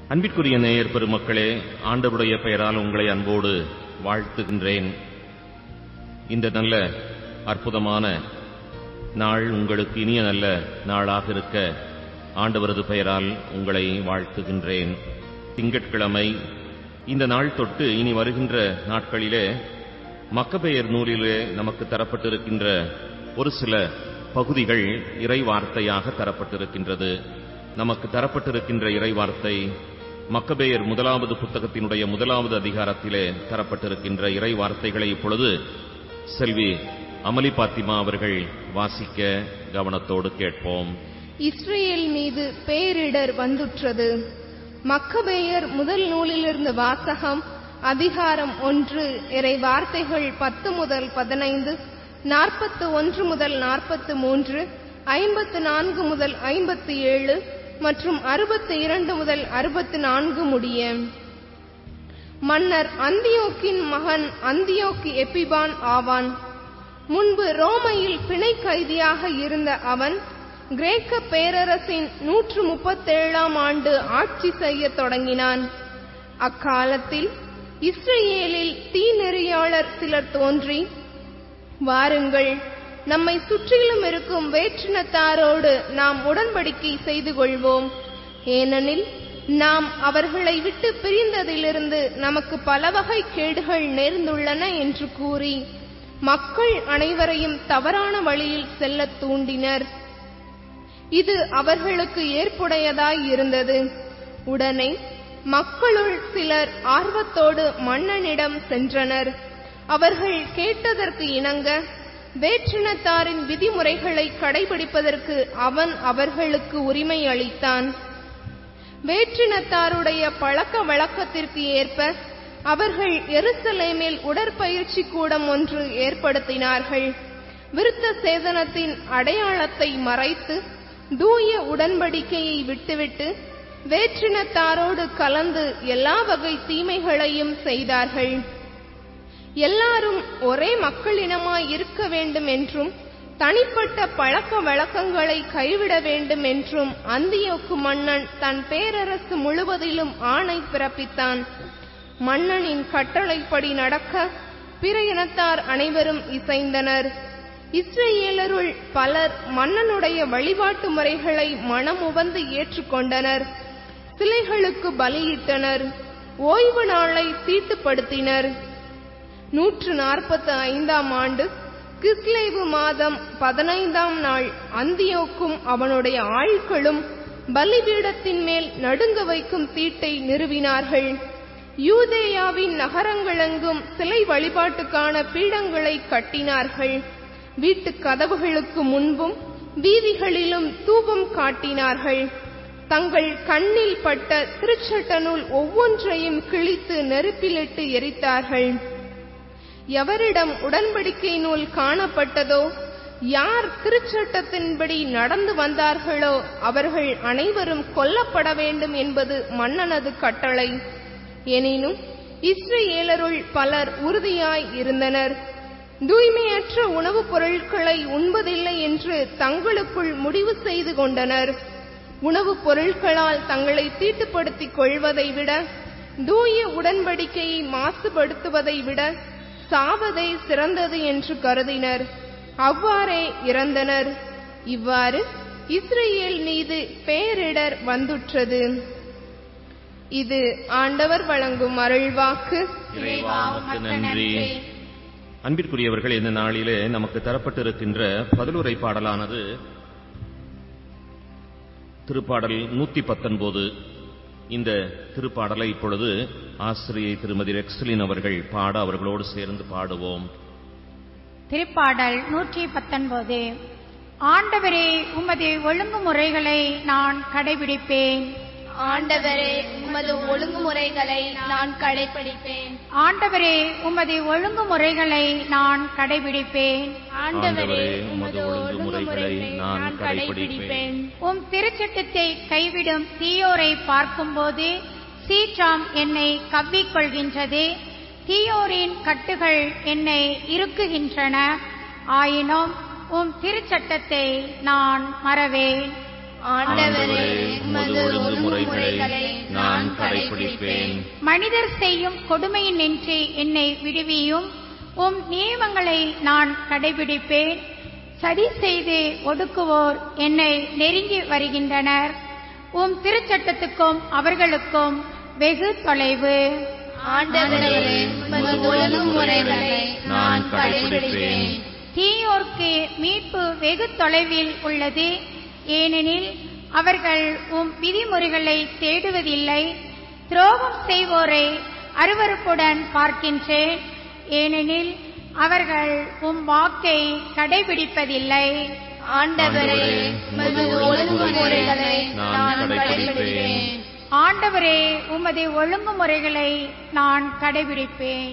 அன்பிற்குரிய நேயர் பெருமக்களே ஆண்டவருடைய பெயரால் உங்களை அன்போடு வாழ்த்துகின்றேன் இந்த நல்ல அற்புதமான நாள் உங்களுக்கு இனிய நல்ல நாளாக இருக்க ஆண்டவரது பெயரால் உங்களை வாழ்த்துகின்றேன் திங்கட்கிழமை இந்த நாள் தொட்டு இனி வருகின்ற நாட்களிலே மக்கபெயர் நூலிலே நமக்கு தரப்பட்டிருக்கின்ற ஒரு சில பகுதிகள் இறை வார்த்தையாக தரப்பட்டிருக்கின்றது நமக்கு தரப்பட்டிருக்கின்ற இறை வார்த்தை மக்கபேயர் முதலாவது புத்தகத்தினுடைய முதலாவது அதிகாரத்திலே தரப்பட்டிருக்கின்ற இறை வார்த்தைகளை இப்பொழுது செல்வி அமலி பாத்திமா அவர்கள் வாசிக்க கவனத்தோடு கேட்போம் இஸ்ரேல் மீது பேரிடர் வந்துற்றது மக்கபேயர் முதல் நூலிலிருந்து வாசகம் அதிகாரம் ஒன்று இறை வார்த்தைகள் பத்து முதல் பதினைந்து நாற்பத்து ஒன்று முதல் நாற்பத்து மூன்று ஐம்பத்து நான்கு முதல் ஐம்பத்தி ஏழு மற்றும் அறுபத்தி இரண்டு முதல் அறுபத்து நான்கு முடிய மன்னர் அந்தியோக்கின் மகன் அந்தியோக்கி எப்பிபான் ஆவான் முன்பு ரோமையில் பிணை கைதியாக இருந்த அவன் கிரேக்க பேரரசின் நூற்று முப்பத்தேழாம் ஆண்டு ஆட்சி செய்ய தொடங்கினான் அக்காலத்தில் இஸ்ரேலில் தீநெறியாளர் சிலர் தோன்றி வாருங்கள் நம்மை சுற்றிலும் இருக்கும் வேற்றினத்தாரோடு நாம் உடன்படிக்கை செய்து கொள்வோம் ஏனெனில் நாம் அவர்களை விட்டு பிரிந்ததிலிருந்து நமக்கு பல வகை கேடுகள் நேர்ந்துள்ளன என்று கூறி மக்கள் அனைவரையும் தவறான வழியில் செல்லத் தூண்டினர் இது அவர்களுக்கு ஏற்புடையதாய் இருந்தது உடனே மக்களுள் சிலர் ஆர்வத்தோடு மன்னனிடம் சென்றனர் அவர்கள் கேட்டதற்கு இணங்க வேற்றினத்தாரின் விதிமுறைகளை கடைபிடிப்பதற்கு அவன் அவர்களுக்கு உரிமை அளித்தான் வேற்றினத்தாருடைய பழக்க வழக்கத்திற்கு ஏற்ப அவர்கள் எருசலேமில் உடற்பயிற்சி கூடம் ஒன்று ஏற்படுத்தினார்கள் விருத்த சேதனத்தின் அடையாளத்தை மறைத்து தூய உடன்படிக்கையை விட்டுவிட்டு வேற்றினத்தாரோடு கலந்து எல்லா வகை தீமைகளையும் செய்தார்கள் எல்லாரும் ஒரே மக்களினமாய் இருக்க வேண்டும் என்றும் தனிப்பட்ட பழக்க வழக்கங்களை கைவிட வேண்டும் என்றும் அந்தியோக்கு மன்னன் தன் பேரரசு முழுவதிலும் ஆணை பிறப்பித்தான் மன்னனின் கட்டளைப்படி நடக்க பிற இனத்தார் அனைவரும் இசைந்தனர் இஸ்ரேலருள் பலர் மன்னனுடைய வழிபாட்டு முறைகளை மனமுவந்து ஏற்றுக்கொண்டனர் சிலைகளுக்கு பலியிட்டனர் ஓய்வு நாளை தீட்டுப்படுத்தினர் நூற்று நாற்பத்தி ஐந்தாம் ஆண்டு கிஸ்லேவு மாதம் பதினைந்தாம் நாள் அந்தியோக்கும் அவனுடைய ஆட்களும் பலிபீடத்தின் மேல் நடுங்க வைக்கும் தீட்டை நிறுவினார்கள் யூதேயாவின் நகரங்களெங்கும் சிலை வழிபாட்டுக்கான பீடங்களை கட்டினார்கள் வீட்டுக் கதவுகளுக்கு முன்பும் வீதிகளிலும் தூபம் காட்டினார்கள் தங்கள் கண்ணில் பட்ட திருச்சட்ட நூல் ஒவ்வொன்றையும் கிழித்து நெருப்பிலிட்டு எரித்தார்கள் எவரிடம் உடன்படிக்கை நூல் காணப்பட்டதோ யார் திருச்சட்டத்தின்படி நடந்து வந்தார்களோ அவர்கள் அனைவரும் கொல்லப்பட வேண்டும் என்பது மன்னனது கட்டளை எனினும் இஸ்ரேலருள் பலர் உறுதியாய் இருந்தனர் தூய்மையற்ற உணவுப் பொருட்களை உண்பதில்லை என்று தங்களுக்குள் முடிவு செய்து கொண்டனர் உணவுப் பொருட்களால் தங்களை தீட்டுப்படுத்திக் கொள்வதை விட தூய உடன்படிக்கையை மாசுபடுத்துவதை விட சாவதே சிறந்தது என்று கருதினர் அவ்வாறே இறந்தனர் இவ்வாறு இஸ்ரேல் மீது பேரிடர் வந்துற்றது இது ஆண்டவர் வழங்கும் அருள்வாக்கு இறைவா உமக்கு நன்றி அன்பிற்குரியவர்கள் இந்த நாளிலே நமக்கு தரப்பட்டிருக்கின்ற பதிலுரை பாடலானது திருப்பாடல் நூத்தி பத்தொன்பது இந்த திருப்பாடலை இப்பொழுது ஆசிரியை திருமதி ரெக்ஸ்லின் அவர்கள் பாட அவர்களோடு சேர்ந்து பாடுவோம் திருப்பாடல் நூற்றி பத்தொன்பது ஆண்டவரே உமது ஒழுங்குமுறைகளை நான் கடைபிடிப்பேன் ஆண்டவரே உமது ஒழுங்குமுறைகளை நான் கடைபிடிப்பேன் ஆண்டவரே உமது ஒழுங்குமுறைகளை நான் கடைபிடிப்பேன் ஆண்டவரே உமது ஒழுங்குமுறைகளை நான் கடைபிடிப்பேன் உம் திருச்சட்டத்தை கைவிடும் தீயோரை பார்க்கும்போது சீற்றம் என்னை கவ்விக்கொள்கின்றது தீயோரின் கட்டுகள் என்னை இறுக்குகின்றன ஆயினும் உம் திருச்சட்டத்தை நான் மறவேன் ஆண்டவரே உமது ஒழுங்குமுறைகளை நான் கடைபிடிப்பேன் மனிதர் செய்யும் கொடுமையின் நின்று என்னை விடுவியும் உம் நியமங்களை நான் கடைபிடிப்பேன் சதி செய்து ஒடுக்குவோர் என்னை நெருங்கி வருகின்றனர் உம் திருச்சட்டத்துக்கும் அவர்களுக்கும் வெகு தொலைவு ஆண்டவரே உமது ஒழுங்குமுறைகளை நான் கடைபிடிப்பேன் தீயோர்க்கு மீட்பு வெகு தொலைவில் உள்ளது ஏனெனில் அவர்கள் உம் விதிமுறைகளை தேடுவதில்லை துரோகம் செய்வோரை அருவருப்புடன் பார்க்கின்றேன் ஏனெனில் அவர்கள் உம் வாக்கை கடைபிடிப்பதில்லை ஆண்டவரே உமது ஒழுங்குமுறைகளை நான் கடைபிடிப்பேன் ஆண்டவரே உமது ஒழுங்குமுறைகளை நான் கடைபிடிப்பேன்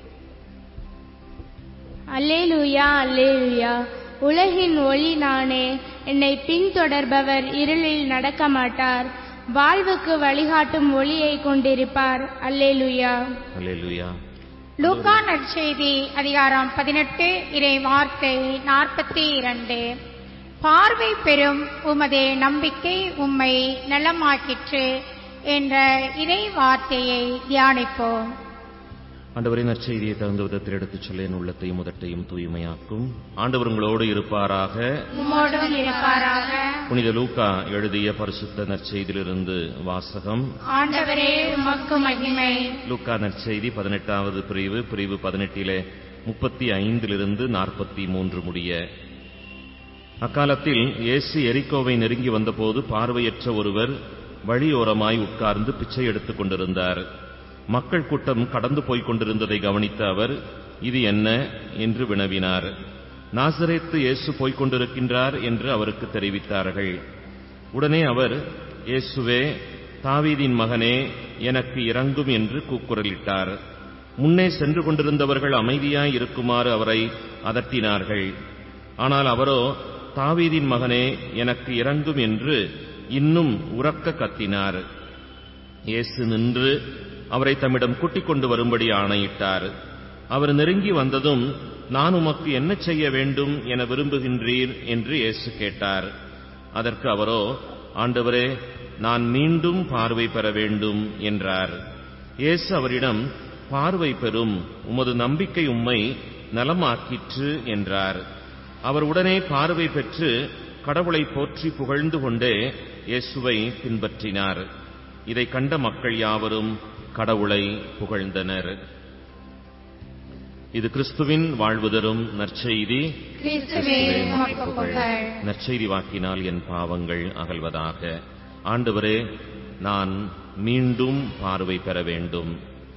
அல்லேலூயா அல்லேலூயா உலகின் ஒளி நானே என்னை பின்தொடர்பவர் இருளில் நடக்க மாட்டார் வாழ்வுக்கு வழிகாட்டும் ஒளியை கொண்டிருப்பார் அல்லேலூயா அல்லேலூயா லூக்கா நற்செய்தி அதிகாரம் பதினெட்டு இறை வார்த்தை நாற்பத்தி இரண்டு பார்வை பெறும் உமது நம்பிக்கை உம்மை நலமாக்கிற்று என்ற இறை வார்த்தையை தியானிப்போம் ஆண்டவரின் நற்செய்தியை தகுந்த விதத்தில் எடுத்துச் சொல்ல என் உள்ளத்தையும் முதட்டையும் தூய்மையாக்கும் ஆண்டவர் உங்களோடு இருப்பாராக உம்மோடும் இருப்பாராக புனித லூக்கா எழுதிய பரிசுத்த நற்செய்தியிலிருந்து வாசகம் ஆண்டவரே உமக்கு மகிமை லூக்கா நற்செய்தி பதினெட்டாவது பிரிவு பிரிவு பதினெட்டிலே முப்பத்தி ஐந்திலிருந்து நாற்பத்தி மூன்று முடிய அக்காலத்தில் இயேசு எரிக்கோவை நெருங்கி வந்தபோது பார்வையற்ற ஒருவர் வழியோரமாய் உட்கார்ந்து பிச்சை எடுத்துக் கொண்டிருந்தார் மக்கள் கூட்டம் கடந்து போய்க் கொண்டிருந்ததை கவனித்த அவர் இது என்ன என்று வினவினார் நாசரேத்து இயேசு போய்க் கொண்டிருக்கின்றார் என்று அவருக்கு தெரிவித்தார்கள் உடனே அவர் இயேசுவே தாவீதின் மகனே எனக்கு இறங்கும் என்று கூக்குரலிட்டார் முன்னே சென்று கொண்டிருந்தவர்கள் அமைதியாய் இருக்குமாறு அவரை அதட்டினார்கள் ஆனால் அவரோ தாவீதின் மகனே எனக்கு இறங்கும் என்று இன்னும் உரக்க கத்தினார் இயேசு நின்று அவரை தம்மிடம் கூட்டிக் கொண்டு வரும்படி ஆணையிட்டார் அவர் நெருங்கி வந்ததும் நான் உமக்கு என்ன செய்ய வேண்டும் என விரும்புகின்றீர் என்று இயேசு கேட்டார் அதற்கு அவரோ ஆண்டவரே நான் மீண்டும் பார்வை பெற வேண்டும் என்றார் இயேசு அவரிடம் பார்வை பெறும் உமது நம்பிக்கை உம்மை நலமாக்கிற்று என்றார் அவர் உடனே பார்வை பெற்று கடவுளை போற்றி புகழ்ந்து கொண்டே இயேசுவை பின்பற்றினார் இதை கண்ட மக்கள் யாவரும் கடவுளை புகழ்ந்தனர் இது கிறிஸ்துவின் வாழ்வு தரும் நற்செய்தி கிறிஸ்துவே உமக்கு புகழ் நற்செய்தி வாக்கினால் என் பாவங்கள் அகல்வதாக ஆண்டவரே நான் மீண்டும் பார்வை பெற வேண்டும்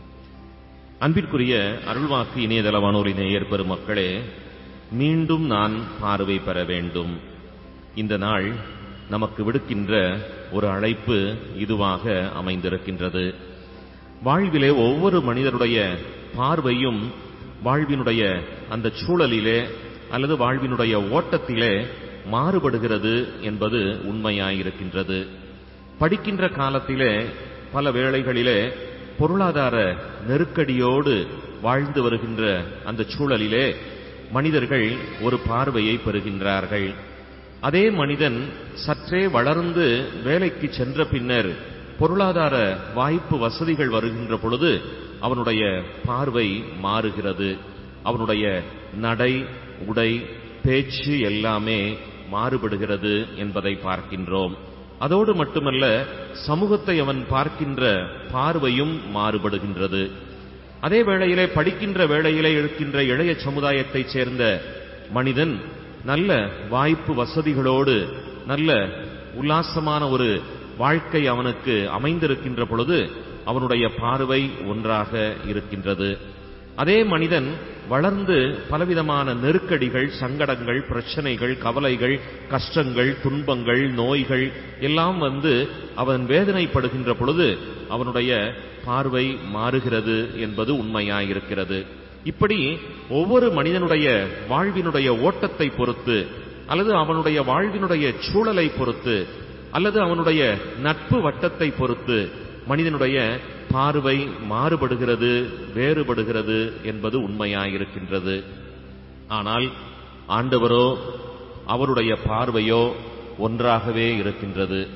அன்பிற்குரிய அருள்வாக்கு இணையதள வானொலி நேயர் பெருமக்களே மீண்டும் நான் பார்வை பெற வேண்டும் இந்த நாள் நமக்கு விடுக்கின்ற ஒரு அழைப்பு இதுவாக அமைந்திருக்கின்றது வாழ்விலே ஒவ்வொரு மனிதருடைய பார்வையும் வாழ்வினுடைய அந்த சூழலிலே அல்லது வாழ்வினுடைய ஓட்டத்திலே மாறுபடுகிறது என்பது உண்மையாயிருக்கின்றது படிக்கின்ற காலத்திலே பல வேளைகளிலே பொருளாதார நெருக்கடியோடு வாழ்ந்து வருகின்ற அந்த சூழலிலே மனிதர்கள் ஒரு பார்வையை பெறுகின்றார்கள் அதே மனிதன் சற்றே வளர்ந்து வேலைக்கு சென்ற பின்னர் பொருளாதார வாய்ப்பு வசதிகள் வருகின்ற பொழுது அவனுடைய பார்வை மாறுகிறது அவனுடைய நடை உடை பேச்சு எல்லாமே மாறுபடுகிறது என்பதை பார்க்கின்றோம் அதோடு மட்டுமல்ல சமூகத்தை அவன் பார்க்கின்ற பார்வையும் மாறுபடுகின்றது அதே வேளையிலே படிக்கின்ற வேளையிலே இருக்கின்ற இளைய சமுதாயத்தைச் சேர்ந்த மனிதன் நல்ல வாய்ப்பு வசதிகளோடு நல்ல உல்லாசமான ஒரு வாழ்க்கை அவனுக்கு அமைந்திருக்கின்ற பொழுது அவனுடைய பார்வை ஒன்றாக இருக்கின்றது அதே மனிதன் வளர்ந்து பலவிதமான நெருக்கடிகள் சங்கடங்கள் பிரச்சனைகள் கவலைகள் கஷ்டங்கள் துன்பங்கள் நோய்கள் எல்லாம் வந்து அவன் வேதனைப்படுகின்ற பொழுது அவனுடைய பார்வை மாறுகிறது என்பது உண்மையாயிருக்கிறது இப்படி ஒவ்வொரு மனிதனுடைய வாழ்வினுடைய ஓட்டத்தை பொறுத்து அல்லது அவனுடைய வாழ்வினுடைய சூழலை பொறுத்து அல்லது அவனுடைய நட்பு வட்டத்தை பொறுத்து மனிதனுடைய பார்வை மாறுபடுகிறது வேறுபடுகிறது என்பது உண்மையாயிருக்கின்றது ஆனால் ஆண்டவரோ அவருடைய பார்வையோ ஒன்றாகவே இருக்கின்றது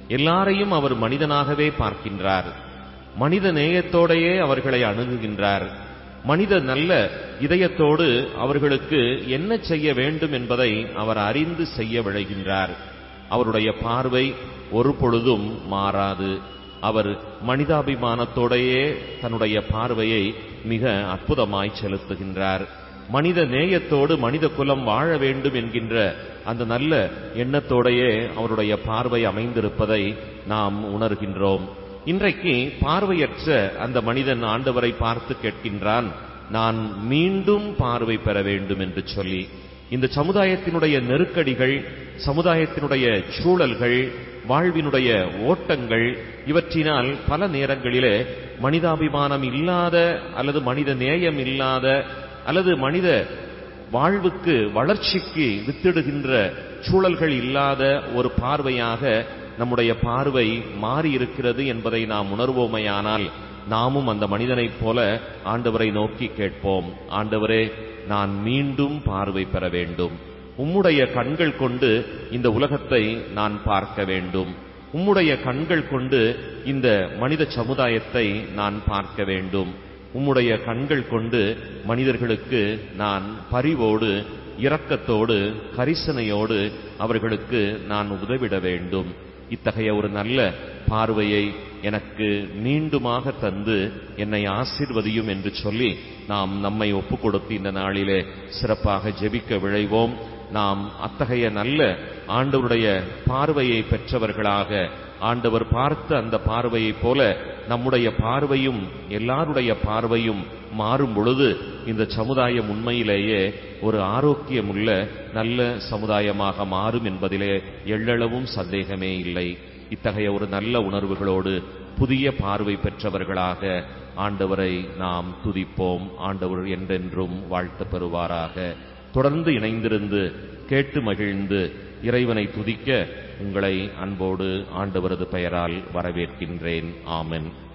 எல்லாரையும் அவர் மனிதனாகவே பார்க்கின்றார் மனித நேயத்தோடையே அவர்களை அணுகுகின்றார் மனித நல்ல இதயத்தோடு அவர்களுக்கு என்ன செய்ய வேண்டும் என்பதை அவர் அறிந்து செய்ய விழைகின்றார் அவருடைய பார்வை ஒரு பொழுதும் மாறாது அவர் மனிதாபிமானத்தோடையே தன்னுடைய பார்வையை மிக அற்புதமாய் செலுத்துகின்றார் மனித நேயத்தோடு மனித குலம் வாழ வேண்டும் என்கின்ற அந்த நல்ல எண்ணத்தோடையே அவருடைய பார்வை அமைந்திருப்பதை நாம் உணர்கின்றோம் இன்றைக்கு பார்வையற்ற அந்த மனிதன் ஆண்டவரை பார்த்து கேட்கின்றான் நான் மீண்டும் பார்வை பெற வேண்டும் என்று சொல்லி இந்த சமுதாயத்தினுடைய நெருக்கடிகள் சமுதாயத்தினுடைய சூழல்கள் வாழ்வினுடைய ஓட்டங்கள் இவற்றினால் பல நேரங்களிலே மனிதாபிமானம் இல்லாத அல்லது மனித நேயம் இல்லாத அல்லது மனித வாழ்வுக்கு வளர்ச்சிக்கு வித்திடுகின்ற சூழல்கள் இல்லாத ஒரு பார்வையாக நம்முடைய பார்வை மாறி இருக்கிறது என்பதை நாம் உணர்வோமையானால் நாமும் அந்த மனிதனைப் போல ஆண்டவரை நோக்கி கேட்போம் ஆண்டவரே நான் மீண்டும் பார்வை பெற வேண்டும் உம்முடைய கண்கள் கொண்டு இந்த உலகத்தை நான் பார்க்க வேண்டும் உம்முடைய கண்கள் கொண்டு இந்த மனித சமுதாயத்தை நான் பார்க்க வேண்டும் உம்முடைய கண்கள் கொண்டு மனிதர்களுக்கு நான் பரிவோடு இரக்கத்தோடு கரிசனையோடு அவர்களுக்கு நான் உதவிட வேண்டும் இத்தகைய ஒரு நல்ல பார்வையை எனக்கு மீண்டுமாக தந்து என்னை ஆசிர்வதியும் என்று சொல்லி நாம் நம்மை ஒப்புக் கொடுத்து இந்த நாளிலே சிறப்பாக ஜெபிக்க விழைவோம் நாம் அத்தகைய நல்ல ஆண்டவருடைய பார்வையை பெற்றவர்களாக ஆண்டவர் பார்த்த அந்த பார்வையைப் போல நம்முடைய பார்வையும் எல்லாருடைய பார்வையும் மாறும் பொழுது இந்த சமுதாயம் உண்மையிலேயே ஒரு ஆரோக்கியமுள்ள நல்ல சமுதாயமாக மாறும் என்பதிலே எள்ளளவும் சந்தேகமே இல்லை இத்தகைய ஒரு நல்ல உணர்வுகளோடு புதிய பார்வை பெற்றவர்களாக ஆண்டவரை நாம் துதிப்போம் ஆண்டவர் என்றென்றும் வாழ்த்து பெறுவாராக தொடர்ந்து இணைந்திருந்து கேட்டு மகிழ்ந்து இறைவனை துதிக்க உங்களை அன்போடு ஆண்டவரது பெயரால் வரவேற்கின்றேன் ஆமென்